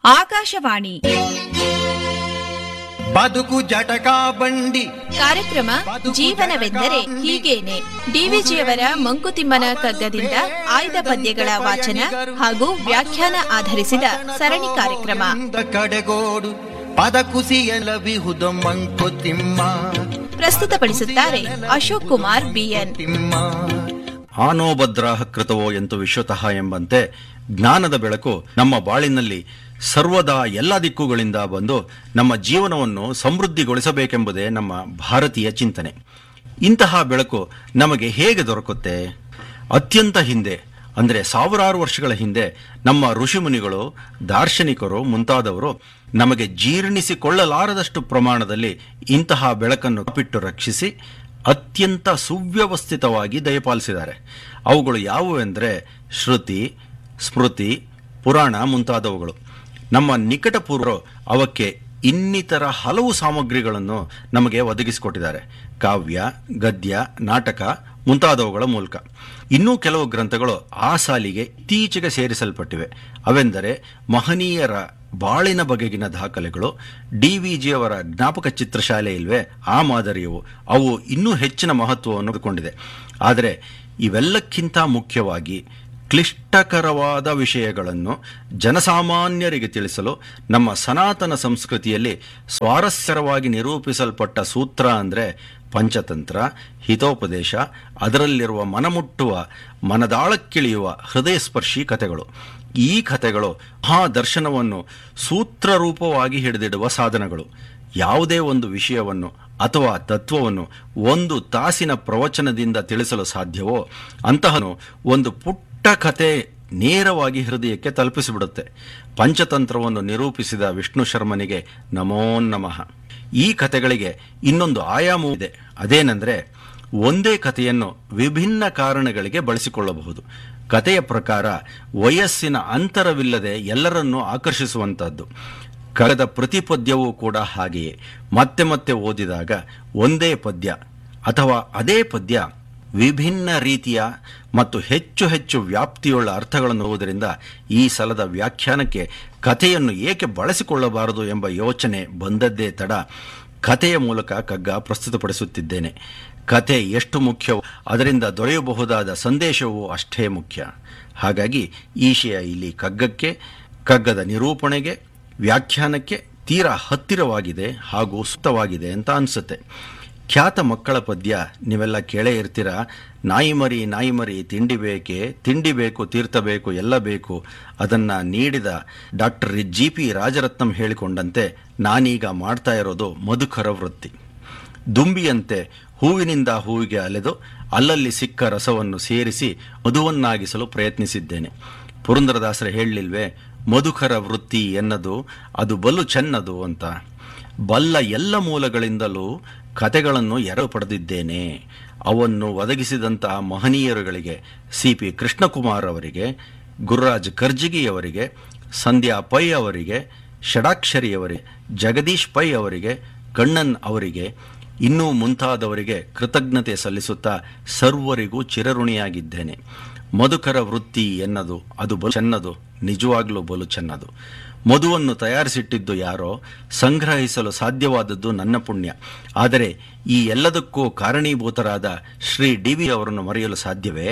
ಆಕಾಶವಾಣಿ ಬದುಕು ಜಟಕಾ ಬಂಡಿ ಕಾರ್ಯಕ್ರಮ ಜೀವನವೆಂದರೆ ಹೀಗೇನೆ ಡಿವಿಜಿಯವರ ಮಂಕುತಿಮ್ಮನ ಕಗ್ಗದಿಂದ ಆಯ್ದ ಪದ್ಯಗಳ ವಾಚನ ಹಾಗೂ ವ್ಯಾಖ್ಯಾನ ಆಧರಿಸಿದ ಸರಣಿ ಕಾರ್ಯಕ್ರಮ ಒಂದ ಕಡೆಗೋಡು ಪದ ಕುಸಿಯಲವಿಹುದು ಮಂಕುತಿಮ್ಮ ಪ್ರಸ್ತುತಪಡಿಸುತ್ತಾರೆ ಅಶೋಕ್ ಕುಮಾರ್ ಬಿಎನ್ ತಿಮ್ಮ ಆನೋಭದ್ರಾಹ ಕೃತವೋ ಎಂತು ವಿಶ್ವತಃ ಎಂಬಂತೆ ಜ್ಞಾನದ ಬೆಳಕು ನಮ್ಮ ಬಾಳಿನಲ್ಲಿ ಸರ್ವದಾ ಎಲ್ಲ ದಿಕ್ಕುಗಳಿಂದ ಬಂದು ನಮ್ಮ ಜೀವನವನ್ನು ಸಮೃದ್ಧಿಗೊಳಿಸಬೇಕೆಂಬುದೇ ನಮ್ಮ ಭಾರತೀಯ ಚಿಂತನೆ ಇಂತಹ ಬೆಳಕು ನಮಗೆ ಹೇಗೆ ದೊರಕುತ್ತೆ ಅತ್ಯಂತ ಹಿಂದೆ ಅಂದರೆ ಸಾವಿರಾರು ವರ್ಷಗಳ ಹಿಂದೆ ನಮ್ಮ ಋಷಿಮುನಿಗಳು ದಾರ್ಶನಿಕರು ಮುಂತಾದವರು ನಮಗೆ ಜೀರ್ಣಿಸಿಕೊಳ್ಳಲಾರದಷ್ಟು ಪ್ರಮಾಣದಲ್ಲಿ ಇಂತಹ ಬೆಳಕನ್ನು ಬಿಟ್ಟು ರಕ್ಷಿಸಿ ಅತ್ಯಂತ ಸುವ್ಯವಸ್ಥಿತವಾಗಿ ದಯಪಾಲಿಸಿದ್ದಾರೆ ಅವುಗಳು ಯಾವುವೆಂದರೆ ಶ್ರುತಿ ಸ್ಮೃತಿ ಪುರಾಣ ಮುಂತಾದವುಗಳು ನಮ್ಮ ನಿಕಟ ಪೂರ್ವರು ಅವಕ್ಕೆ ಇನ್ನಿತರ ಹಲವು ಸಾಮಗ್ರಿಗಳನ್ನು ನಮಗೆ ಒದಗಿಸಿಕೊಟ್ಟಿದ್ದಾರೆ ಕಾವ್ಯ ಗದ್ಯ ನಾಟಕ ಮುಂತಾದವುಗಳ ಮೂಲಕ ಇನ್ನೂ ಕೆಲವು ಗ್ರಂಥಗಳು ಆ ಸಾಲಿಗೆ ಇತ್ತೀಚೆಗೆ ಸೇರಿಸಲ್ಪಟ್ಟಿವೆ ಅವೆಂದರೆ ಮಹನೀಯರ ಬಾಳಿನ ಬಗೆಗಿನ ದಾಖಲೆಗಳು ಡಿ ವಿ ಜಿಯವರ ಜ್ಞಾಪಕ ಚಿತ್ರಶಾಲೆ ಇಲ್ವೇ ಆ ಮಾದರಿಯವು ಅವು ಇನ್ನೂ ಹೆಚ್ಚಿನ ಮಹತ್ವವನ್ನು ಪಡೆದುಕೊಂಡಿದೆ ಆದರೆ ಇವೆಲ್ಲಕ್ಕಿಂತ ಮುಖ್ಯವಾಗಿ ಕ್ಲಿಷ್ಟಕರವಾದ ವಿಷಯಗಳನ್ನು ಜನಸಾಮಾನ್ಯರಿಗೆ ತಿಳಿಸಲು ನಮ್ಮ ಸನಾತನ ಸಂಸ್ಕೃತಿಯಲ್ಲಿ ಸ್ವಾರಸ್ಯರವಾಗಿ ನಿರೂಪಿಸಲ್ಪಟ್ಟ ಸೂತ್ರ ಅಂದರೆ ಪಂಚತಂತ್ರ ಹಿತೋಪದೇಶ ಅದರಲ್ಲಿರುವ ಮನಮುಟ್ಟುವ ಮನದಾಳಕ್ಕಿಳಿಯುವ ಹೃದಯಸ್ಪರ್ಶಿ ಕಥೆಗಳು ಈ ಕಥೆಗಳು ಮಹಾದರ್ಶನವನ್ನು ಸೂತ್ರರೂಪವಾಗಿ ಹಿಡಿದಿಡುವ ಸಾಧನಗಳು ಯಾವುದೇ ಒಂದು ವಿಷಯವನ್ನು ಅಥವಾ ತತ್ವವನ್ನು ಒಂದು ತಾಸಿನ ಪ್ರವಚನದಿಂದ ತಿಳಿಸಲು ಸಾಧ್ಯವೋ ಅಂತಹನು ಒಂದು ಪುಟ್ಟ ಕಥೆ ನೇರವಾಗಿ ಹೃದಯಕ್ಕೆ ತಲುಪಿಸಿಬಿಡುತ್ತೆ ಪಂಚತಂತ್ರವನ್ನು ನಿರೂಪಿಸಿದ ವಿಷ್ಣು ಶರ್ಮನಿಗೆ ನಮೋ ನಮಃ ಈ ಕಥೆಗಳಿಗೆ ಇನ್ನೊಂದು ಆಯಾಮವೂ ಇದೆ ಅದೇನೆಂದರೆ ಒಂದೇ ಕಥೆಯನ್ನು ವಿಭಿನ್ನ ಕಾರಣಗಳಿಗೆ ಬಳಸಿಕೊಳ್ಳಬಹುದು ಕಥೆಯ ಪ್ರಕಾರ ವಯಸ್ಸಿನ ಅಂತರವಿಲ್ಲದೆ ಎಲ್ಲರನ್ನೂ ಆಕರ್ಷಿಸುವಂತಹದ್ದು ಕಳೆದ ಪ್ರತಿ ಪದ್ಯವೂ ಕೂಡ ಹಾಗೆಯೇ ಮತ್ತೆ ಮತ್ತೆ ಓದಿದಾಗ ಒಂದೇ ಪದ್ಯ ಅಥವಾ ಅದೇ ಪದ್ಯ ವಿಭಿನ್ನ ರೀತಿಯ ಮತ್ತು ಹೆಚ್ಚು ಹೆಚ್ಚು ವ್ಯಾಪ್ತಿಯುಳ್ಳ ಅರ್ಥಗಳನ್ನು ಓದುವುದರಿಂದ ಈ ಸಲದ ವ್ಯಾಖ್ಯಾನಕ್ಕೆ ಕಥೆಯನ್ನು ಏಕೆ ಬಳಸಿಕೊಳ್ಳಬಾರದು ಎಂಬ ಯೋಚನೆ ಬಂದದ್ದೇ ತಡ ಕಥೆಯ ಮೂಲಕ ಕಗ್ಗ ಪ್ರಸ್ತುತಪಡಿಸುತ್ತಿದ್ದೇನೆ ಕತೆ ಎಷ್ಟು ಮುಖ್ಯವೋ ಅದರಿಂದ ದೊರೆಯಬಹುದಾದ ಸಂದೇಶವೂ ಅಷ್ಟೇ ಮುಖ್ಯ ಹಾಗಾಗಿ ಈ ವಿಷಯ ಇಲ್ಲಿ ಕಗ್ಗಕ್ಕೆ ಕಗ್ಗದ ನಿರೂಪಣೆಗೆ ವ್ಯಾಖ್ಯಾನಕ್ಕೆ ತೀರಾ ಹತ್ತಿರವಾಗಿದೆ ಹಾಗೂ ಸೂಕ್ತವಾಗಿದೆ ಅಂತ ಅನಿಸುತ್ತೆ ಖ್ಯಾತ ಮಕ್ಕಳ ಪದ್ಯ ನೀವೆಲ್ಲ ಕೇಳೇ ಇರ್ತೀರ ನಾಯಿ ಮರಿ ನಾಯಿ ಮರಿ ತಿಂಡಿ ಬೇಕೆ ತಿಂಡಿ ಬೇಕು ತೀರ್ಥ ಬೇಕು ಎಲ್ಲ ಬೇಕು ಅದನ್ನ ನೀಡಿದ ಡಾಕ್ಟರ್ ಜಿ ಪಿ ರಾಜರತ್ನಂ ಹೇಳಿಕೊಂಡಂತೆ ನಾನೀಗ ಮಾಡ್ತಾ ಇರೋದು ಮಧುಕರ ವೃತ್ತಿ ದುಂಬಿಯಂತೆ ಹೂವಿನಿಂದ ಹೂವಿಗೆ ಅಲೆದು ಅಲ್ಲಲ್ಲಿ ಸಿಕ್ಕ ರಸವನ್ನು ಸೇರಿಸಿ ಮಧುವನ್ನಾಗಿಸಲು ಪ್ರಯತ್ನಿಸಿದ್ದೇನೆ ಪುರಂದರದಾಸರು ಹೇಳಲಿಲ್ವೇ ಮಧುಕರ ವೃತ್ತಿ ಎನ್ನದು ಅದು ಬಲು ಚೆನ್ನದು ಅಂತ ಬಲ್ಲ ಎಲ್ಲ ಮೂಲಗಳಿಂದಲೂ ಕತೆಗಳನ್ನು ಎರವು ಪಡೆದಿದ್ದೇನೆ ಅವನ್ನು ಒದಗಿಸಿದಂತಹ ಮಹನೀಯರುಗಳಿಗೆ ಸಿ ಪಿ ಕೃಷ್ಣಕುಮಾರ್ ಅವರಿಗೆ ಗುರುರಾಜ್ ಕರ್ಜಿಗಿಯವರಿಗೆ ಸಂಧ್ಯಾ ಪೈ ಅವರಿಗೆ ಷಡಾಕ್ಷರಿಯವರಿಗೆ ಜಗದೀಶ್ ಪೈ ಅವರಿಗೆ ಕಣ್ಣನ್ ಅವರಿಗೆ ಇನ್ನೂ ಮುಂತಾದವರಿಗೆ ಕೃತಜ್ಞತೆ ಸಲ್ಲಿಸುತ್ತಾ ಸರ್ವರಿಗೂ ಚಿರಋಣಿಯಾಗಿದ್ದೇನೆ ಮಧುಕರ ವೃತ್ತಿ ಎನ್ನದು ಅದು ಬಲು ಚೆನ್ನದು ನಿಜವಾಗ್ಲೂ ಬಲು ಚೆನ್ನದು ಮಧುವನ್ನು ತಯಾರಿಸಿಟ್ಟಿದ್ದು ಯಾರೋ ಸಂಗ್ರಹಿಸಲು ಸಾಧ್ಯವಾದದ್ದು ನನ್ನ ಪುಣ್ಯ ಆದರೆ ಈ ಎಲ್ಲದಕ್ಕೂ ಕಾರಣೀಭೂತರಾದ ಶ್ರೀ ಡಿ ವಿ ಅವರನ್ನು ಮರೆಯಲು ಸಾಧ್ಯವೇ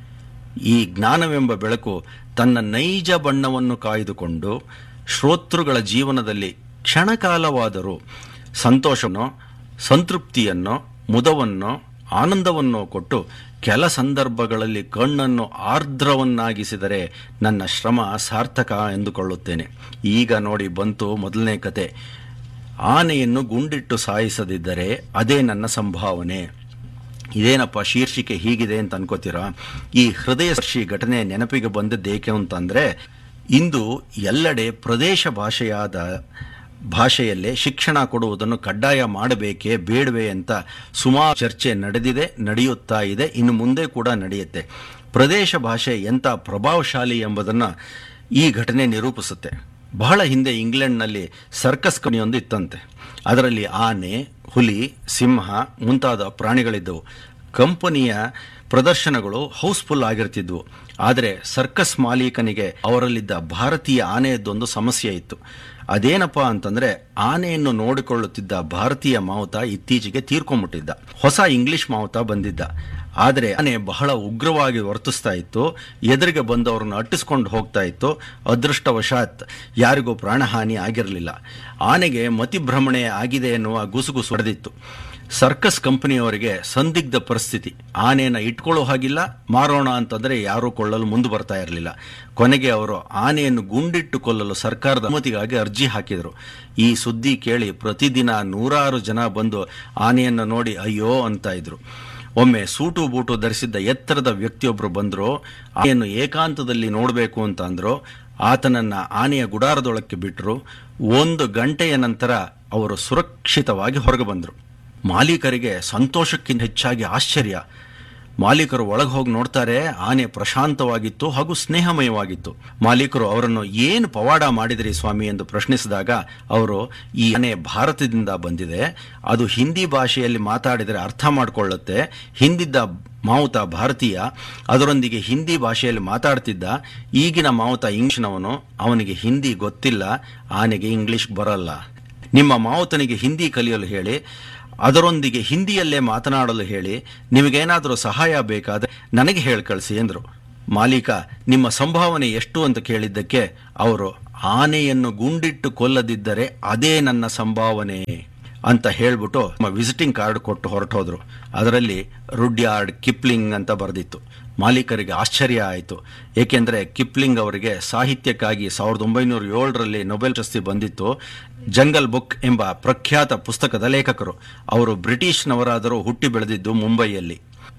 ಈ ಜ್ಞಾನವೆಂಬ ಬೆಳಕು ತನ್ನ ನೈಜ ಬಣ್ಣವನ್ನು ಕಾಯ್ದುಕೊಂಡು ಶ್ರೋತೃಗಳ ಜೀವನದಲ್ಲಿ ಕ್ಷಣಕಾಲವಾದರೂ ಸಂತೋಷವನ್ನು ಸಂತೃಪ್ತಿಯನ್ನು ಮುದವನ್ನು ಆನಂದವನ್ನು ಕೊಟ್ಟು ಕೆಲ ಸಂದರ್ಭಗಳಲ್ಲಿ ಕಣ್ಣನ್ನು ಆರ್ದ್ರವನ್ನಾಗಿಸಿದರೆ ನನ್ನ ಶ್ರಮ ಸಾರ್ಥಕ ಎಂದುಕೊಳ್ಳುತ್ತೇನೆ ಈಗ ನೋಡಿ ಬಂತು ಮೊದಲನೇ ಕತೆ ಆನೆಯನ್ನು ಗುಂಡಿಟ್ಟು ಸಾಯಿಸದಿದ್ದರೆ ಅದೇ ನನ್ನ ಸಂಭಾವನೆ ಇದೇನಪ್ಪ ಶೀರ್ಷಿಕೆ ಹೀಗಿದೆ ಅಂತ ಅನ್ಕೋತೀರಾ ಈ ಹೃದಯ ಸ್ಪರ್ಶಿ ಘಟನೆ ನೆನಪಿಗೆ ಬಂದದ್ದೇಕೆ ಅಂತಂದ್ರೆ ಇಂದು ಎಲ್ಲೆಡೆ ಪ್ರದೇಶ ಭಾಷೆಯಾದ ಭಾಷೆಯಲ್ಲೇ ಶಿಕ್ಷಣ ಕೊಡುವುದನ್ನು ಕಡ್ಡಾಯ ಮಾಡಬೇಕೇ ಬೇಡವೇ ಅಂತ ಸುಮಾರು ಚರ್ಚೆ ನಡೆದಿದೆ ನಡೆಯುತ್ತಾ ಇದೆ ಇನ್ನು ಮುಂದೆ ಕೂಡ ನಡೆಯುತ್ತೆ ಪ್ರದೇಶ ಭಾಷೆ ಎಂಥ ಪ್ರಭಾವಶಾಲಿ ಎಂಬುದನ್ನು ಈ ಘಟನೆ ನಿರೂಪಿಸುತ್ತೆ ಬಹಳ ಹಿಂದೆ ಇಂಗ್ಲೆಂಡ್ನಲ್ಲಿ ಸರ್ಕಸ್ ಕಣಿಯೊಂದು ಇತ್ತಂತೆ ಅದರಲ್ಲಿ ಆನೆ ಹುಲಿ ಸಿಂಹ ಮುಂತಾದ ಪ್ರಾಣಿಗಳಿದ್ದವು ಕಂಪನಿಯ ಪ್ರದರ್ಶನಗಳು ಹೌಸ್ಫುಲ್ ಆಗಿರ್ತಿದ್ವು ಆದರೆ ಸರ್ಕಸ್ ಮಾಲೀಕನಿಗೆ ಅವರಲ್ಲಿದ್ದ ಭಾರತೀಯ ಆನೆಯದ್ದೊಂದು ಸಮಸ್ಯೆ ಇತ್ತು ಅದೇನಪ್ಪಾ ಅಂತಂದ್ರೆ ಆನೆಯನ್ನು ನೋಡಿಕೊಳ್ಳುತ್ತಿದ್ದ ಭಾರತೀಯ ಮಾವುತ ಇತ್ತೀಚೆಗೆ ತೀರ್ಕೊಂಡ್ಬಿಟ್ಟಿದ್ದ ಹೊಸ ಇಂಗ್ಲಿಷ್ ಮಾವುತ ಬಂದಿದ್ದ ಆದರೆ ಆನೆ ಬಹಳ ಉಗ್ರವಾಗಿ ವರ್ತಿಸ್ತಾ ಇತ್ತು ಎದುರಿಗೆ ಬಂದವರನ್ನು ಅಟ್ಟಿಸ್ಕೊಂಡು ಹೋಗ್ತಾ ಇತ್ತು ಅದೃಷ್ಟವಶಾತ್ ಯಾರಿಗೂ ಪ್ರಾಣಹಾನಿ ಆಗಿರಲಿಲ್ಲ ಆನೆಗೆ ಮತಿಭ್ರಮಣೆ ಆಗಿದೆ ಎನ್ನುವ ಗುಸುಗುಸು ಹೊಡೆದಿತ್ತು ಸರ್ಕಸ್ ಕಂಪನಿಯವರಿಗೆ ಸಂದಿಗ್ಧ ಪರಿಸ್ಥಿತಿ ಆನೆಯನ್ನ ಇಟ್ಕೊಳ್ಳೋ ಹಾಗಿಲ್ಲ ಮಾರೋಣ ಅಂತಂದ್ರೆ ಯಾರೂ ಕೊಳ್ಳಲು ಮುಂದೆ ಬರ್ತಾ ಇರಲಿಲ್ಲ ಕೊನೆಗೆ ಅವರು ಆನೆಯನ್ನು ಗುಂಡಿಟ್ಟು ಕೊಲ್ಲಲು ಸರ್ಕಾರದ ಅನುಮತಿಗಾಗಿ ಅರ್ಜಿ ಹಾಕಿದರು ಈ ಸುದ್ದಿ ಕೇಳಿ ಪ್ರತಿದಿನ ನೂರಾರು ಜನ ಬಂದು ಆನೆಯನ್ನು ನೋಡಿ ಅಯ್ಯೋ ಅಂತ ಇದ್ರು ಒಮ್ಮೆ ಸೂಟು ಬೂಟು ಧರಿಸಿದ್ದ ಎತ್ತರದ ವ್ಯಕ್ತಿಯೊಬ್ಬರು ಬಂದರು ಆನೆಯನ್ನು ಏಕಾಂತದಲ್ಲಿ ನೋಡಬೇಕು ಅಂತ ಅಂದ್ರು ಆತನನ್ನ ಆನೆಯ ಗುಡಾರದೊಳಕ್ಕೆ ಬಿಟ್ಟರು ಒಂದು ಗಂಟೆಯ ನಂತರ ಅವರು ಸುರಕ್ಷಿತವಾಗಿ ಹೊರಗೆ ಬಂದರು ಮಾಲೀಕರಿಗೆ ಸಂತೋಷಕ್ಕಿಂತ ಹೆಚ್ಚಾಗಿ ಆಶ್ಚರ್ಯ ಮಾಲೀಕರು ಒಳಗೆ ಹೋಗಿ ನೋಡ್ತಾರೆ ಆನೆ ಪ್ರಶಾಂತವಾಗಿತ್ತು ಹಾಗೂ ಸ್ನೇಹಮಯವಾಗಿತ್ತು ಮಾಲೀಕರು ಅವರನ್ನು ಏನು ಪವಾಡ ಮಾಡಿದ್ರಿ ಸ್ವಾಮಿ ಎಂದು ಪ್ರಶ್ನಿಸಿದಾಗ ಅವರು ಈ ಆನೆ ಭಾರತದಿಂದ ಬಂದಿದೆ ಅದು ಹಿಂದಿ ಭಾಷೆಯಲ್ಲಿ ಮಾತಾಡಿದರೆ ಅರ್ಥ ಮಾಡಿಕೊಳ್ಳುತ್ತೆ ಹಿಂದಿದ್ದ ಮಾವುತ ಭಾರತೀಯ ಅದರೊಂದಿಗೆ ಹಿಂದಿ ಭಾಷೆಯಲ್ಲಿ ಮಾತಾಡ್ತಿದ್ದ ಈಗಿನ ಮಾವುತ ಇಂಗ್ಲಿಷ್ನವನು ಅವನಿಗೆ ಹಿಂದಿ ಗೊತ್ತಿಲ್ಲ ಆನೆಗೆ ಇಂಗ್ಲಿಷ್ ಬರಲ್ಲ ನಿಮ್ಮ ಮಾವುತನಿಗೆ ಹಿಂದಿ ಕಲಿಯಲು ಹೇಳಿ ಅದರೊಂದಿಗೆ ಹಿಂದಿಯಲ್ಲೇ ಮಾತನಾಡಲು ಹೇಳಿ ನಿಮಗೇನಾದರೂ ಸಹಾಯ ಬೇಕಾದರೆ ನನಗೆ ಹೇಳಿ ಕಳಿಸಿ ಎಂದರು ಮಾಲೀಕ ನಿಮ್ಮ ಸಂಭಾವನೆ ಎಷ್ಟು ಅಂತ ಕೇಳಿದ್ದಕ್ಕೆ ಅವರು ಆನೆಯನ್ನು ಗುಂಡಿಟ್ಟು ಕೊಲ್ಲದಿದ್ದರೆ ಅದೇ ನನ್ನ ಸಂಭಾವನೆ ಅಂತ ಹೇಳ್ಬಿಟ್ಟು ನಮ್ಮ ವಿಸಿಟಿಂಗ್ ಕಾರ್ಡ್ ಕೊಟ್ಟು ಹೊರಟೋದ್ರು ಅದರಲ್ಲಿ ರುಡ್ಯಾರ್ಡ್ ಕಿಪ್ಲಿಂಗ್ ಅಂತ ಬರೆದಿತ್ತು ಮಾಲೀಕರಿಗೆ ಆಶ್ಚರ್ಯ ಆಯಿತು ಏಕೆಂದರೆ ಕಿಪ್ಲಿಂಗ್ ಅವರಿಗೆ ಸಾಹಿತ್ಯಕ್ಕಾಗಿ ಸಾವಿರದ ಒಂಬೈನೂರ ಏಳರಲ್ಲಿ ನೊಬೆಲ್ ಪ್ರಶಸ್ತಿ ಬಂದಿತ್ತು ಜಂಗಲ್ ಬುಕ್ ಎಂಬ ಪ್ರಖ್ಯಾತ ಪುಸ್ತಕದ ಲೇಖಕರು ಅವರು ಬ್ರಿಟಿಷ್ನವರಾದರೂ ಹುಟ್ಟಿ ಬೆಳೆದಿದ್ದು ಮುಂಬೈಯಲ್ಲಿ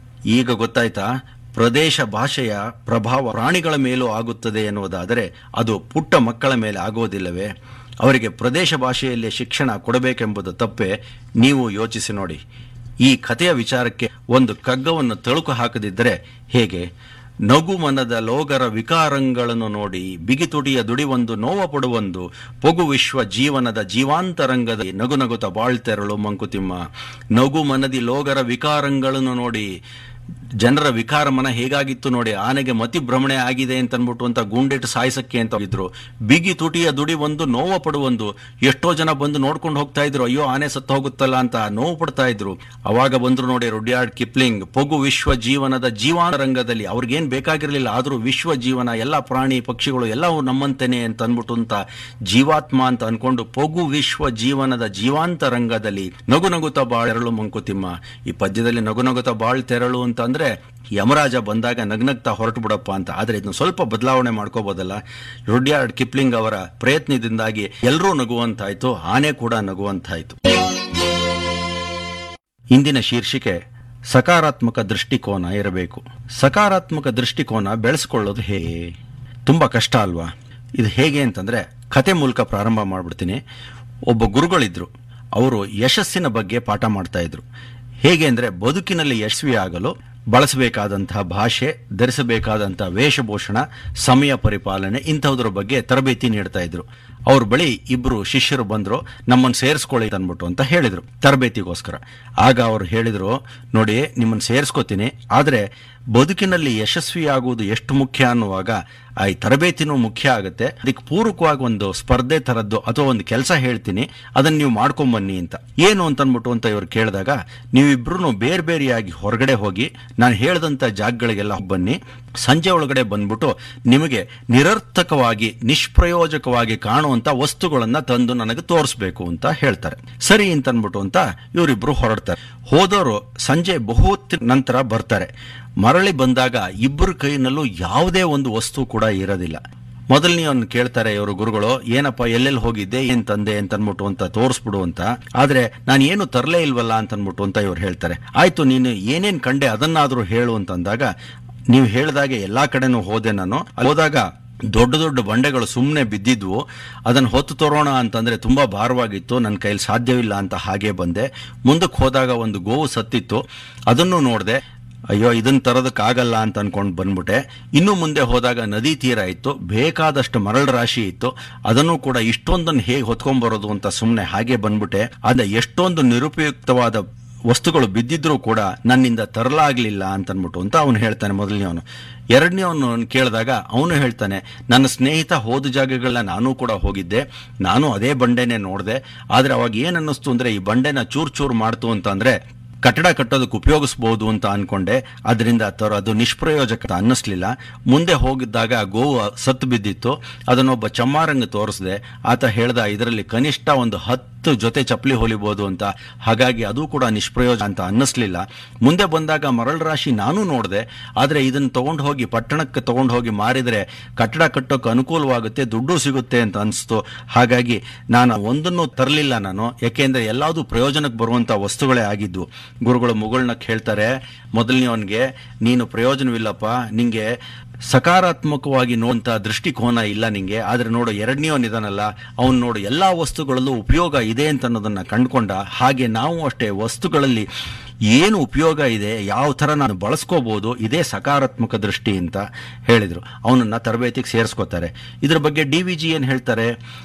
ಈಗ ಗೊತ್ತಾಯ್ತಾ ಪ್ರದೇಶ ಭಾಷೆಯ ಪ್ರಭಾವ ಪ್ರಾಣಿಗಳ ಮೇಲೂ ಆಗುತ್ತದೆ ಎನ್ನುವುದಾದರೆ ಅದು ಪುಟ್ಟ ಮಕ್ಕಳ ಮೇಲೆ ಆಗೋದಿಲ್ಲವೇ ಅವರಿಗೆ ಪ್ರದೇಶ ಭಾಷೆಯಲ್ಲೇ ಶಿಕ್ಷಣ ಕೊಡಬೇಕೆಂಬುದು ತಪ್ಪೆ ನೀವು ಯೋಚಿಸಿ ನೋಡಿ ಈ ಕಥೆಯ ವಿಚಾರಕ್ಕೆ ಒಂದು ಕಗ್ಗವನ್ನು ತಳುಕು ಹಾಕದಿದ್ದರೆ ಹೇಗೆ ನಗು ಮನದ ಲೋಗರ ವಿಕಾರಂಗಳನ್ನು ನೋಡಿ ಬಿಗಿತುಡಿಯ ದುಡಿವೊಂದು ನೋವ ಪಡುವೊಂದು ಪೊಗು ವಿಶ್ವ ಜೀವನದ ಜೀವಾಂತರಂಗದ ನಗು ನಗುತ ಬಾಳ್ತೆರಳು ಮಂಕುತಿಮ್ಮ ನಗು ಮನದಿ ಲೋಗರ ವಿಕಾರಂಗಳನ್ನು ನೋಡಿ ಜನರ ವಿಕಾರ ಮನ ಹೇಗಾಗಿತ್ತು ನೋಡಿ ಆನೆಗೆ ಮತಿಭ್ರಮಣೆ ಆಗಿದೆ ಅಂತ ಅನ್ಬಿಟ್ಟು ಅಂತ ಗುಂಡಿಟ್ಟು ಸಾಯಿಸಕ್ಕೆ ಅಂತ ಇದ್ರು ಬಿಗಿ ತುಟಿಯ ದುಡಿ ಒಂದು ನೋವ ಪಡುವೊಂದು ಎಷ್ಟೋ ಜನ ಬಂದು ನೋಡ್ಕೊಂಡು ಹೋಗ್ತಾ ಇದ್ರು ಅಯ್ಯೋ ಆನೆ ಸತ್ತು ಹೋಗುತ್ತಲ್ಲ ಅಂತ ನೋವು ಪಡ್ತಾ ಇದ್ರು ಅವಾಗ ಬಂದ್ರು ನೋಡಿ ರುಡ್ಯಾರ್ಡ್ ಕಿಪ್ಲಿಂಗ್ ಪೊಗು ವಿಶ್ವ ಜೀವನದ ಜೀವಾನ ರಂಗದಲ್ಲಿ ಅವ್ರಿಗೇನ್ ಬೇಕಾಗಿರ್ಲಿಲ್ಲ ಆದ್ರೂ ವಿಶ್ವ ಜೀವನ ಎಲ್ಲ ಪ್ರಾಣಿ ಪಕ್ಷಿಗಳು ಎಲ್ಲವೂ ನಮ್ಮಂತೆನೆ ಅಂತ ಅನ್ಬಿಟ್ಟು ಅಂತ ಜೀವಾತ್ಮ ಅಂತ ಅನ್ಕೊಂಡು ಪೊಗು ವಿಶ್ವ ಜೀವನದ ಜೀವಾಂತ ರಂಗದಲ್ಲಿ ನಗು ನಗುತ್ತ ಬಾಳೆರಳು ಮಂಕುತಿಮ್ಮ ಈ ಪದ್ಯದಲ್ಲಿ ನಗು ನಗುತ್ತ ಬಾಳ್ ತೆರಳು ಅಂತ ಅಂದ್ರೆ ಯಮರಾಜ ಬಂದಾಗ ನಗ್ನಗ್ತಾ ಹೊರಟು ಬಿಡಪ್ಪ ಅಂತ ಆದ್ರೆ ಇದನ್ನು ಸ್ವಲ್ಪ ಬದಲಾವಣೆ ಮಾಡ್ಕೋಬಹುದಲ್ಲ ರುಡ್ಯಾರ್ಡ್ ಕಿಪ್ಲಿಂಗ್ ಅವರ ಪ್ರಯತ್ನದಿಂದಾಗಿ ಎಲ್ಲರೂ ನಗುವಂತಾಯ್ತು ಆನೆ ಕೂಡ ನಗುವಂತಾಯ್ತು ಇಂದಿನ ಶೀರ್ಷಿಕೆ ಸಕಾರಾತ್ಮಕ ದೃಷ್ಟಿಕೋನ ಇರಬೇಕು ಸಕಾರಾತ್ಮಕ ದೃಷ್ಟಿಕೋನ ಬೆಳೆಸ್ಕೊಳ್ಳೋದು ಹೇಗೆ ತುಂಬಾ ಕಷ್ಟ ಅಲ್ವಾ ಇದು ಹೇಗೆ ಅಂತಂದ್ರೆ ಕತೆ ಮೂಲಕ ಪ್ರಾರಂಭ ಮಾಡ್ಬಿಡ್ತೀನಿ ಒಬ್ಬ ಗುರುಗಳಿದ್ರು ಅವರು ಯಶಸ್ಸಿನ ಬಗ್ಗೆ ಪಾಠ ಮಾಡ್ತಾ ಇದ್ರು ಹೇಗೆ ಅಂದ್ರೆ ಬದುಕಿನಲ್ಲಿ ಯಶಸ್ವಿ ಆಗಲು ಬಳಸಬೇಕಾದಂತಹ ಭಾಷೆ ಧರಿಸಬೇಕಾದಂತಹ ವೇಷಭೂಷಣ ಸಮಯ ಪರಿಪಾಲನೆ ಇಂಥದ್ರ ಬಗ್ಗೆ ತರಬೇತಿ ನೀಡ್ತಾ ಇದ್ರು ಅವ್ರ ಬಳಿ ಇಬ್ರು ಶಿಷ್ಯರು ಬಂದ್ರು ನಮ್ಮನ್ನು ಸೇರಿಸ್ಕೊಳ್ಳಿ ಅಂದ್ಬಿಟ್ಟು ಅಂತ ಹೇಳಿದ್ರು ತರಬೇತಿಗೋಸ್ಕರ ಆಗ ಅವರು ಹೇಳಿದ್ರು ನೋಡಿ ನಿಮ್ಮನ್ನು ಸೇರಿಸ್ಕೋತೀನಿ ಆದ್ರೆ ಬದುಕಿನಲ್ಲಿ ಯಶಸ್ವಿಯಾಗುವುದು ಎಷ್ಟು ಮುಖ್ಯ ಅನ್ನುವಾಗ ಆ ಈ ತರಬೇತಿನೂ ಮುಖ್ಯ ಆಗುತ್ತೆ ಅದಕ್ಕೆ ಪೂರಕವಾಗಿ ಒಂದು ಸ್ಪರ್ಧೆ ತರದ್ದು ಅಥವಾ ಒಂದು ಕೆಲಸ ಹೇಳ್ತೀನಿ ಅದನ್ನ ನೀವು ಮಾಡ್ಕೊಂಬನ್ನಿ ಅಂತ ಏನು ಅಂತ ಅನ್ಬಿಟ್ಟು ಅಂತ ಇವ್ರು ಕೇಳಿದಾಗ ನೀವಿಬ್ರು ಬೇರೆ ಬೇರೆಯಾಗಿ ಹೊರಗಡೆ ಹೋಗಿ ನಾನು ಹೇಳ್ದಂತ ಜಾಗಗಳಿಗೆಲ್ಲ ಬನ್ನಿ ಸಂಜೆ ಒಳಗಡೆ ಬಂದ್ಬಿಟ್ಟು ನಿಮಗೆ ನಿರರ್ಥಕವಾಗಿ ನಿಷ್ಪ್ರಯೋಜಕವಾಗಿ ಕಾಣುವಂತ ವಸ್ತುಗಳನ್ನ ತಂದು ನನಗೆ ತೋರಿಸ್ಬೇಕು ಅಂತ ಹೇಳ್ತಾರೆ ಸರಿ ಅಂತ ಅನ್ಬಿಟ್ಟು ಅಂತ ಇವರಿಬ್ರು ಹೊರಡ್ತಾರೆ ಹೋದವರು ಸಂಜೆ ಬಹುಹೊತ್ತಿನ ನಂತರ ಬರ್ತಾರೆ ಮರಳಿ ಬಂದಾಗ ಇಬ್ಬರ ಕೈನಲ್ಲೂ ಯಾವುದೇ ಒಂದು ವಸ್ತು ಕೂಡ ಇರೋದಿಲ್ಲ ಮೊದಲನೆಯವನ್ನ ಕೇಳ್ತಾರೆ ಇವರು ಗುರುಗಳು ಏನಪ್ಪ ಎಲ್ಲೆಲ್ಲಿ ಹೋಗಿದ್ದೆ ಏನ್ ತಂದೆ ಅಂತ ಅನ್ಬಿಟ್ಟು ಅಂತ ತೋರಿಸ್ಬಿಡು ಅಂತ ಆದ್ರೆ ನಾನು ಏನು ತರಲೇ ಇಲ್ವಲ್ಲ ಅಂತ ಅನ್ಬಿಟ್ಟು ಅಂತ ಇವ್ರು ಹೇಳ್ತಾರೆ ಆಯ್ತು ನೀನು ಏನೇನ್ ಕಂಡೆ ಅದನ್ನಾದ್ರೂ ಹೇಳು ಅಂತಂದಾಗ ನೀವು ಹೇಳ್ದಾಗೆ ಎಲ್ಲಾ ಕಡೆನೂ ಹೋದೆ ನಾನು ಅಲ್ಲಿ ಹೋದಾಗ ದೊಡ್ಡ ದೊಡ್ಡ ಬಂಡೆಗಳು ಸುಮ್ಮನೆ ಬಿದ್ದಿದ್ವು ಅದನ್ನು ಹೊತ್ತು ತರೋಣ ಅಂತಂದ್ರೆ ತುಂಬಾ ಭಾರವಾಗಿತ್ತು ನನ್ನ ಕೈಲಿ ಸಾಧ್ಯವಿಲ್ಲ ಅಂತ ಹಾಗೆ ಬಂದೆ ಮುಂದಕ್ಕೆ ಹೋದಾಗ ಒಂದು ಗೋವು ಸತ್ತಿತ್ತು ಅದನ್ನು ನೋಡಿದೆ ಅಯ್ಯೋ ಇದನ್ನ ತರೋದಕ್ಕಾಗಲ್ಲ ಅಂತ ಅನ್ಕೊಂಡು ಬಂದ್ಬಿಟ್ಟೆ ಇನ್ನು ಮುಂದೆ ಹೋದಾಗ ನದಿ ತೀರ ಇತ್ತು ಬೇಕಾದಷ್ಟು ಮರಳು ರಾಶಿ ಇತ್ತು ಅದನ್ನು ಕೂಡ ಇಷ್ಟೊಂದನ್ನು ಹೇಗೆ ಹೊತ್ಕೊಂಡ್ಬರೋದು ಅಂತ ಸುಮ್ಮನೆ ಹಾಗೆ ಬಂದ್ಬಿಟ್ಟೆ ಅದ ಎಷ್ಟೊಂದು ನಿರುಪಯುಕ್ತವಾದ ವಸ್ತುಗಳು ಬಿದ್ದಿದ್ರೂ ಕೂಡ ನನ್ನಿಂದ ತರಲಾಗ್ಲಿಲ್ಲ ಅಂತ ಅನ್ಬಿಟ್ಟು ಅಂತ ಅವನು ಹೇಳ್ತಾನೆ ಮೊದಲನೇವನು ಎರಡನೇವನು ಕೇಳಿದಾಗ ಅವನು ಹೇಳ್ತಾನೆ ನನ್ನ ಸ್ನೇಹಿತ ಹೋದ ಜಾಗಗಳನ್ನ ನಾನು ಕೂಡ ಹೋಗಿದ್ದೆ ನಾನು ಅದೇ ಬಂಡೆನೆ ನೋಡಿದೆ ಆದ್ರೆ ಅವಾಗ ಏನ್ ಅನ್ನಿಸ್ತು ಅಂದ್ರೆ ಈ ಬಂಡೆನ ಚೂರ್ ಚೂರ್ ಮಾಡ್ತು ಅಂತ ಅಂದ್ರೆ ಕಟ್ಟಡ ಕಟ್ಟೋದಕ್ಕೆ ಉಪಯೋಗಿಸಬಹುದು ಅಂತ ಅನ್ಕೊಂಡೆ ಅದರಿಂದ ತರ ಅದು ನಿಷ್ಪ್ರಯೋಜಕ ಅಂತ ಅನ್ನಿಸ್ಲಿಲ್ಲ ಮುಂದೆ ಹೋಗಿದ್ದಾಗ ಗೋವು ಸತ್ತು ಬಿದ್ದಿತ್ತು ಅದನ್ನೊಬ್ಬ ಚಮ್ಮಾರಂಗ ತೋರಿಸಿದೆ ಆತ ಹೇಳ್ದ ಇದರಲ್ಲಿ ಕನಿಷ್ಠ ಒಂದು ಹತ್ತು ಜೊತೆ ಚಪ್ಪಲಿ ಹೊಲಿಬಹುದು ಅಂತ ಹಾಗಾಗಿ ಅದು ಕೂಡ ನಿಷ್ಪ್ರಯೋಜಕ ಅಂತ ಅನ್ನಿಸ್ಲಿಲ್ಲ ಮುಂದೆ ಬಂದಾಗ ಮರಳು ರಾಶಿ ನಾನು ನೋಡಿದೆ ಆದ್ರೆ ಇದನ್ನ ತಗೊಂಡು ಹೋಗಿ ಪಟ್ಟಣಕ್ಕೆ ತಗೊಂಡು ಹೋಗಿ ಮಾರಿದ್ರೆ ಕಟ್ಟಡ ಕಟ್ಟೋಕೆ ಅನುಕೂಲವಾಗುತ್ತೆ ದುಡ್ಡು ಸಿಗುತ್ತೆ ಅಂತ ಅನಿಸ್ತು ಹಾಗಾಗಿ ನಾನು ಒಂದನ್ನು ತರಲಿಲ್ಲ ನಾನು ಯಾಕೆಂದ್ರೆ ಎಲ್ಲಾವುದು ಪ್ರಯೋಜನಕ್ಕೆ ಬರುವಂತ ವಸ್ತುಗಳೇ ಆಗಿದ್ದು ಗುರುಗಳು ಮುಗುಳ್ನಕ್ಕೆ ಹೇಳ್ತಾರೆ ಮೊದಲನೇವನ್ಗೆ ನೀನು ಪ್ರಯೋಜನವಿಲ್ಲಪ್ಪ ನಿಂಗೆ ಸಕಾರಾತ್ಮಕವಾಗಿ ನೋಡುವಂತ ದೃಷ್ಟಿಕೋನ ಇಲ್ಲ ನಿಂಗೆ ಆದ್ರೆ ನೋಡು ಎರಡನೇವನಿದಾನಲ್ಲ ಅವನು ನೋಡು ಎಲ್ಲಾ ವಸ್ತುಗಳಲ್ಲೂ ಉಪಯೋಗ ಇದೆ ಅಂತ ಅನ್ನೋದನ್ನ ಕಂಡ್ಕೊಂಡ ಹಾಗೆ ನಾವು ಅಷ್ಟೇ ವಸ್ತುಗಳಲ್ಲಿ ಏನು ಉಪಯೋಗ ಇದೆ ಯಾವ ಥರ ನಾನು ಬಳಸ್ಕೋಬಹುದು ಇದೇ ಸಕಾರಾತ್ಮಕ ದೃಷ್ಟಿ ಅಂತ ಹೇಳಿದ್ರು ಅವನನ್ನ ತರಬೇತಿಗೆ ಸೇರಿಸ್ಕೋತಾರೆ ಇದ್ರ ಬಗ್ಗೆ ಡಿ ವಿ ಜಿ ಏನು ಹೇಳ್ತಾರೆ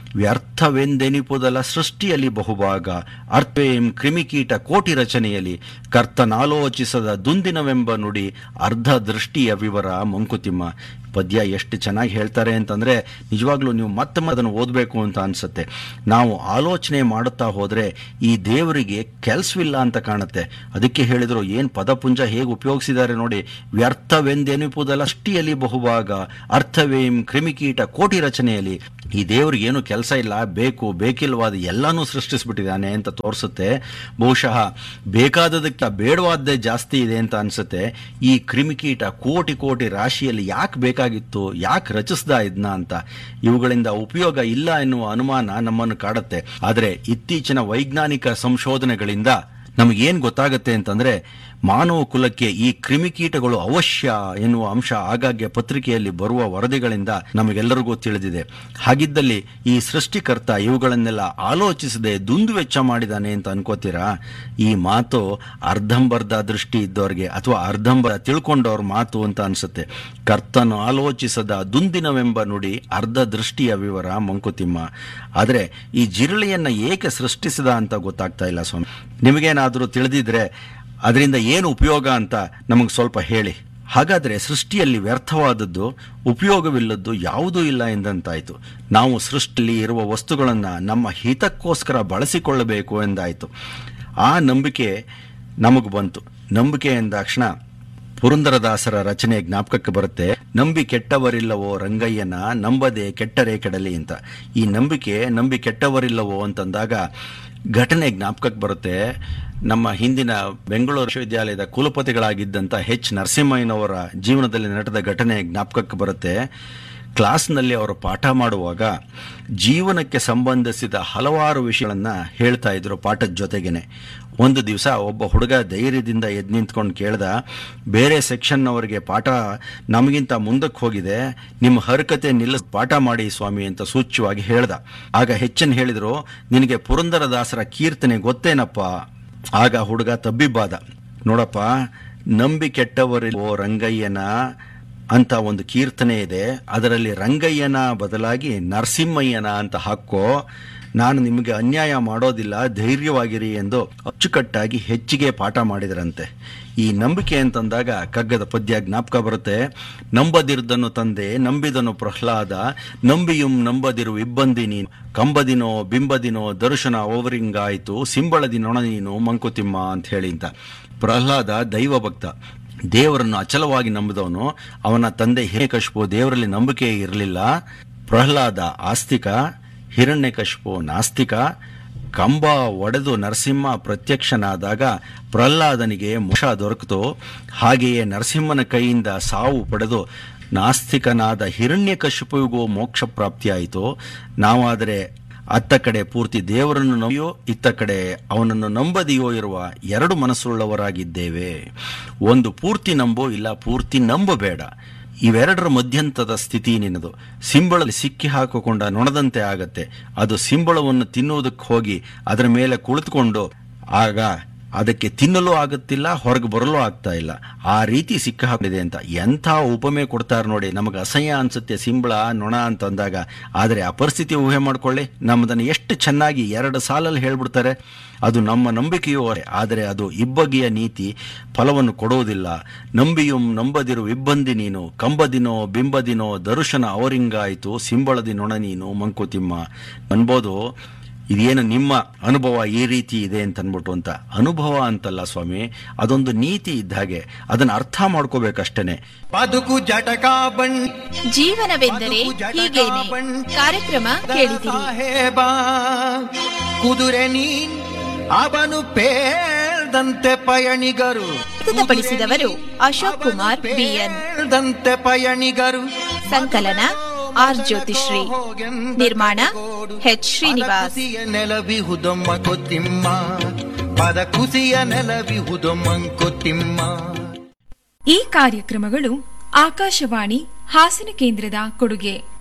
ವ್ಯರ್ಥವೆಂದೆನಿಪುದಲ ಸೃಷ್ಟಿಯಲ್ಲಿ ಬಹುಭಾಗ ಅರ್ಥವೇಂ ಕ್ರಿಮಿಕೀಟ ಕೋಟಿ ರಚನೆಯಲ್ಲಿ ಕರ್ತನಾಲೋಚಿಸದ ದುಂದಿನವೆಂಬ ನುಡಿ ಅರ್ಧ ದೃಷ್ಟಿಯ ವಿವರ ಮಂಕುತಿಮ್ಮ ಪದ್ಯ ಎಷ್ಟು ಚೆನ್ನಾಗಿ ಹೇಳ್ತಾರೆ ಅಂತಂದ್ರೆ ನಿಜವಾಗ್ಲೂ ನೀವು ಮತ್ತೆ ಅದನ್ನು ಓದಬೇಕು ಅಂತ ಅನ್ಸುತ್ತೆ ನಾವು ಆಲೋಚನೆ ಮಾಡುತ್ತಾ ಹೋದ್ರೆ ಈ ದೇವರಿಗೆ ಕೆಲಸವಿಲ್ಲ ಅಂತ ಕಾಣುತ್ತೆ ಅದಕ್ಕೆ ಹೇಳಿದ್ರು ಏನ್ ಪದಪುಂಜ ಹೇಗೆ ಉಪಯೋಗಿಸಿದ್ದಾರೆ ನೋಡಿ ವ್ಯರ್ಥವೆಂದೆನಿಪುದಲ್ಲ ಅಷ್ಟಿಯಲ್ಲಿ ಬಹುಭಾಗ ಅರ್ಥವೇಂ ಕ್ರಿಮಿಕೀಟ ಕೋಟಿ ರಚನೆಯಲ್ಲಿ ಈ ದೇವ್ರಿಗೆ ಏನು ಕೆಲಸ ಇಲ್ಲ ಬೇಕು ಬೇಕಿಲ್ವಾದ ಎಲ್ಲಾನು ಸೃಷ್ಟಿಸ್ಬಿಟ್ಟಿದ್ದಾನೆ ಅಂತ ತೋರಿಸುತ್ತೆ ಬಹುಶಃ ಬೇಕಾದದಕ್ಕೆ ಬೇಡವಾದ್ದೇ ಜಾಸ್ತಿ ಇದೆ ಅಂತ ಅನ್ಸುತ್ತೆ ಈ ಕ್ರಿಮಿಕೀಟ ಕೋಟಿ ಕೋಟಿ ರಾಶಿಯಲ್ಲಿ ಯಾಕೆ ಬೇಕಾಗಿತ್ತು ಯಾಕೆ ರಚಿಸ್ದ ಇದನ್ನ ಅಂತ ಇವುಗಳಿಂದ ಉಪಯೋಗ ಇಲ್ಲ ಎನ್ನುವ ಅನುಮಾನ ನಮ್ಮನ್ನು ಕಾಡುತ್ತೆ ಆದರೆ ಇತ್ತೀಚಿನ ವೈಜ್ಞಾನಿಕ ಸಂಶೋಧನೆಗಳಿಂದ ನಮಗೇನ್ ಗೊತ್ತಾಗುತ್ತೆ ಅಂತಂದ್ರೆ ಮಾನವ ಕುಲಕ್ಕೆ ಈ ಕ್ರಿಮಿಕೀಟಗಳು ಅವಶ್ಯ ಎನ್ನುವ ಅಂಶ ಆಗಾಗ್ಗೆ ಪತ್ರಿಕೆಯಲ್ಲಿ ಬರುವ ವರದಿಗಳಿಂದ ನಮಗೆಲ್ಲರಿಗೂ ತಿಳಿದಿದೆ ಹಾಗಿದ್ದಲ್ಲಿ ಈ ಸೃಷ್ಟಿಕರ್ತ ಇವುಗಳನ್ನೆಲ್ಲ ಆಲೋಚಿಸದೆ ದುಂದು ವೆಚ್ಚ ಮಾಡಿದಾನೆ ಅಂತ ಅನ್ಕೋತೀರಾ ಈ ಮಾತು ಅರ್ಧಂಬರ್ಧ ದೃಷ್ಟಿ ಇದ್ದವ್ರಿಗೆ ಅಥವಾ ಅರ್ಧಂಬರ್ಧ ತಿಳ್ಕೊಂಡವ್ರ ಮಾತು ಅಂತ ಅನ್ಸುತ್ತೆ ಕರ್ತನು ಆಲೋಚಿಸದ ದುಂದಿನವೆಂಬ ನುಡಿ ಅರ್ಧ ದೃಷ್ಟಿಯ ವಿವರ ಮಂಕುತಿಮ್ಮ ಆದರೆ ಈ ಜಿರಳೆಯನ್ನ ಏಕೆ ಸೃಷ್ಟಿಸಿದ ಅಂತ ಗೊತ್ತಾಗ್ತಾ ಇಲ್ಲ ಸ್ವಾಮಿ ನಿಮಗೇನಾದರೂ ತಿಳಿದಿದ್ರೆ ಅದರಿಂದ ಏನು ಉಪಯೋಗ ಅಂತ ನಮಗೆ ಸ್ವಲ್ಪ ಹೇಳಿ ಹಾಗಾದ್ರೆ ಸೃಷ್ಟಿಯಲ್ಲಿ ವ್ಯರ್ಥವಾದದ್ದು ಉಪಯೋಗವಿಲ್ಲದ್ದು ಯಾವುದೂ ಇಲ್ಲ ಎಂದಂತಾಯ್ತು ನಾವು ಸೃಷ್ಟಿಯಲ್ಲಿ ಇರುವ ವಸ್ತುಗಳನ್ನು ನಮ್ಮ ಹಿತಕ್ಕೋಸ್ಕರ ಬಳಸಿಕೊಳ್ಳಬೇಕು ಎಂದಾಯ್ತು ಆ ನಂಬಿಕೆ ನಮಗೆ ಬಂತು ನಂಬಿಕೆ ಎಂದಾಕ್ಷಣ ಪುರಂದರದಾಸರ ರಚನೆ ಜ್ಞಾಪಕಕ್ಕೆ ಬರುತ್ತೆ ನಂಬಿ ಕೆಟ್ಟವರಿಲ್ಲವೋ ರಂಗಯ್ಯನ ನಂಬದೆ ಕೆಟ್ಟರೆ ಕೆಡಲಿ ಅಂತ ಈ ನಂಬಿಕೆ ನಂಬಿ ಕೆಟ್ಟವರಿಲ್ಲವೋ ಅಂತಂದಾಗ ಘಟನೆ ಜ್ಞಾಪಕಕ್ಕೆ ಬರುತ್ತೆ ನಮ್ಮ ಹಿಂದಿನ ಬೆಂಗಳೂರು ವಿಶ್ವವಿದ್ಯಾಲಯದ ಕುಲಪತಿಗಳಾಗಿದ್ದಂಥ ಎಚ್ ನರಸಿಂಹಯ್ಯನವರ ಜೀವನದಲ್ಲಿ ನಡೆದ ಘಟನೆ ಜ್ಞಾಪಕಕ್ಕೆ ಬರುತ್ತೆ ಕ್ಲಾಸ್ನಲ್ಲಿ ಅವರು ಪಾಠ ಮಾಡುವಾಗ ಜೀವನಕ್ಕೆ ಸಂಬಂಧಿಸಿದ ಹಲವಾರು ವಿಷಯಗಳನ್ನ ಹೇಳ್ತಾ ಇದ್ರು ಪಾಠದ ಜೊತೆಗೇನೆ ಒಂದು ದಿವಸ ಒಬ್ಬ ಹುಡುಗ ಧೈರ್ಯದಿಂದ ಎದ್ದು ನಿಂತ್ಕೊಂಡು ಕೇಳ್ದ ಬೇರೆ ಸೆಕ್ಷನ್ನವರಿಗೆ ಪಾಠ ನಮಗಿಂತ ಮುಂದಕ್ಕೆ ಹೋಗಿದೆ ನಿಮ್ಮ ಹರಕತೆ ನಿಲ್ಲಿಸ್ ಪಾಠ ಮಾಡಿ ಸ್ವಾಮಿ ಅಂತ ಸೂಚ್ಯವಾಗಿ ಹೇಳ್ದ ಆಗ ಹೆಚ್ಚನ್ ಹೇಳಿದ್ರು ನಿನಗೆ ಪುರಂದರದಾಸರ ಕೀರ್ತನೆ ಗೊತ್ತೇನಪ್ಪ ಆಗ ಹುಡುಗ ತಬ್ಬಿಬ್ಬಾದ ನೋಡಪ್ಪ ನಂಬಿ ಕೆಟ್ಟವರಿಲ್ಲೋ ರಂಗಯ್ಯನ ಅಂತ ಒಂದು ಕೀರ್ತನೆ ಇದೆ ಅದರಲ್ಲಿ ರಂಗಯ್ಯನ ಬದಲಾಗಿ ನರಸಿಂಹಯ್ಯನ ಅಂತ ಹಾಕೋ ನಾನು ನಿಮಗೆ ಅನ್ಯಾಯ ಮಾಡೋದಿಲ್ಲ ಧೈರ್ಯವಾಗಿರಿ ಎಂದು ಅಚ್ಚುಕಟ್ಟಾಗಿ ಹೆಚ್ಚಿಗೆ ಪಾಠ ಮಾಡಿದರಂತೆ ಈ ನಂಬಿಕೆ ಅಂತಂದಾಗ ಕಗ್ಗದ ಪದ್ಯ ಜ್ಞಾಪಕ ಬರುತ್ತೆ ನಂಬದಿರ್ದನು ತಂದೆ ನಂಬಿದನು ಪ್ರಹ್ಲಾದ ನಂಬಿಯುಂ ನಂಬದಿರು ಇಬ್ಬಂದಿ ನೀನು ಕಂಬದಿನೋ ಬಿಂಬದಿನೋ ದರ್ಶನ ಓವರಿಂಗಾಯ್ತು ಸಿಂಬಳದಿ ನೊಣ ನೀನು ಮಂಕುತಿಮ್ಮ ಅಂತ ಹೇಳಿ ಅಂತ ಪ್ರಹ್ಲಾದ ದೈವ ಭಕ್ತ ದೇವರನ್ನು ಅಚಲವಾಗಿ ನಂಬಿದವನು ಅವನ ತಂದೆ ಹಿರಣ್ಯಕಶಿಪು ದೇವರಲ್ಲಿ ನಂಬಿಕೆ ಇರಲಿಲ್ಲ ಪ್ರಹ್ಲಾದ ಆಸ್ತಿಕ ಹಿರಣ್ಯಕಶಿಪು ನಾಸ್ತಿಕ ಕಂಬ ಒಡೆದು ನರಸಿಂಹ ಪ್ರತ್ಯಕ್ಷನಾದಾಗ ಪ್ರಹ್ಲಾದನಿಗೆ ಮೋಕ್ಷ ದೊರಕಿತು ಹಾಗೆಯೇ ನರಸಿಂಹನ ಕೈಯಿಂದ ಸಾವು ಪಡೆದು ನಾಸ್ತಿಕನಾದ ಹಿರಣ್ಯಕಶಿಪುವಿಗೂ ಮೋಕ್ಷ ಪ್ರಾಪ್ತಿಯಾಯಿತು ನಾವಾದರೆ ಅತ್ತ ಕಡೆ ಪೂರ್ತಿ ದೇವರನ್ನು ನಂಬಿಯೋ ಇತ್ತ ಕಡೆ ಅವನನ್ನು ನಂಬದಿಯೋ ಇರುವ ಎರಡು ಮನಸ್ಸುಳ್ಳವರಾಗಿದ್ದೇವೆ ಒಂದು ಪೂರ್ತಿ ನಂಬೋ ಇಲ್ಲ ಪೂರ್ತಿ ನಂಬಬೇಡ ಇವೆರಡರ ಮಧ್ಯಂತದ ಸ್ಥಿತಿ ನಿನ್ನದು ಸಿಂಬಳಲ್ಲಿ ಸಿಕ್ಕಿ ಹಾಕಿಕೊಂಡ ನೊಣದಂತೆ ಆಗತ್ತೆ ಅದು ಸಿಂಬಳವನ್ನು ತಿನ್ನುವುದಕ್ಕೆ ಹೋಗಿ ಅದರ ಮೇಲೆ ಕುಳಿತುಕೊಂಡು ಆಗ ಅದಕ್ಕೆ ತಿನ್ನಲು ಆಗುತ್ತಿಲ್ಲ ಹೊರಗೆ ಬರಲು ಆಗ್ತಾ ಇಲ್ಲ ಆ ರೀತಿ ಸಿಕ್ಕ ಹಾಕಿದೆ ಅಂತ ಎಂಥ ಉಪಮೆ ಕೊಡ್ತಾರೆ ನೋಡಿ ನಮಗೆ ಅಸಹ್ಯ ಅನ್ಸುತ್ತೆ ಸಿಂಬಳ ನೊಣ ಅಂತ ಅಂದಾಗ ಆದರೆ ಆ ಪರಿಸ್ಥಿತಿ ಊಹೆ ಮಾಡ್ಕೊಳ್ಳಿ ನಮ್ಮದನ್ನು ಎಷ್ಟು ಚೆನ್ನಾಗಿ ಎರಡು ಸಾಲಲ್ಲಿ ಹೇಳ್ಬಿಡ್ತಾರೆ ಅದು ನಮ್ಮ ನಂಬಿಕೆಯೂ ಅವರೇ ಆದರೆ ಅದು ಇಬ್ಬಗೆಯ ನೀತಿ ಫಲವನ್ನು ಕೊಡುವುದಿಲ್ಲ ನಂಬಿಯುಂ ನಂಬದಿರು ಇಬ್ಬಂದಿ ನೀನು ಕಂಬದಿನೋ ಬಿಂಬದಿನೋ ದರುಶನ ಅವರಿಂಗಾಯಿತು ಸಿಂಬಳದಿ ನೊಣ ನೀನು ಮಂಕುತಿಮ್ಮ ಅನ್ಬೋದು ಇದೇನು ನಿಮ್ಮ ಅನುಭವ ಈ ರೀತಿ ಇದೆ ಅಂತ ಅನ್ಬಿಟ್ಟು ಅಂತ ಅನುಭವ ಅಂತಲ್ಲ ಸ್ವಾಮಿ ಅದೊಂದು ನೀತಿ ಇದ್ದ ಹಾಗೆ ಅದನ್ನು ಅರ್ಥ ಮಾಡ್ಕೋಬೇಕಷ್ಟೇನೆ ಬದುಕು ಜಟಕಾ ಬಂಡಿ ಜೀವನವೆಂದರೆ ಹೀಗೇನೆ ಕಾರ್ಯಕ್ರಮ ಕೇಳಿದಿರಿ ಸಾಹೇಬ ಕುದುರೆ ನೀನ್ ಅವನು ಪೇಳ್ದಂತೆ ಪಯಣಿಗರು ಪ್ರಸ್ತುತಪಡಿಸಿದವರು ಅಶೋಕ್ ಕುಮಾರ್ ಬಿಎನ್ ಪೇಳ್ದಂತೆ ಪಯಣಿಗರು ಸಂಕಲನ ಆರ್ ಜ್ಯೋತಿಶ್ರೀ ನಿರ್ಮಾಣ ಎಚ್ ಶ್ರೀನಿವಾಸ್ ಕುಸಿಯ ನೆಲವಿಹುದೊಮ್ಮ ಕೊತ್ತಿಮ್ಮ ಪದ ಕುಸಿಯ ನೆಲವಿಹುದೊಮ್ಮ ಕೊತ್ತಿಮ್ಮ ಈ ಕಾರ್ಯಕ್ರಮಗಳು ಆಕಾಶವಾಣಿ ಹಾಸನ ಕೇಂದ್ರದ ಕೊಡುಗೆ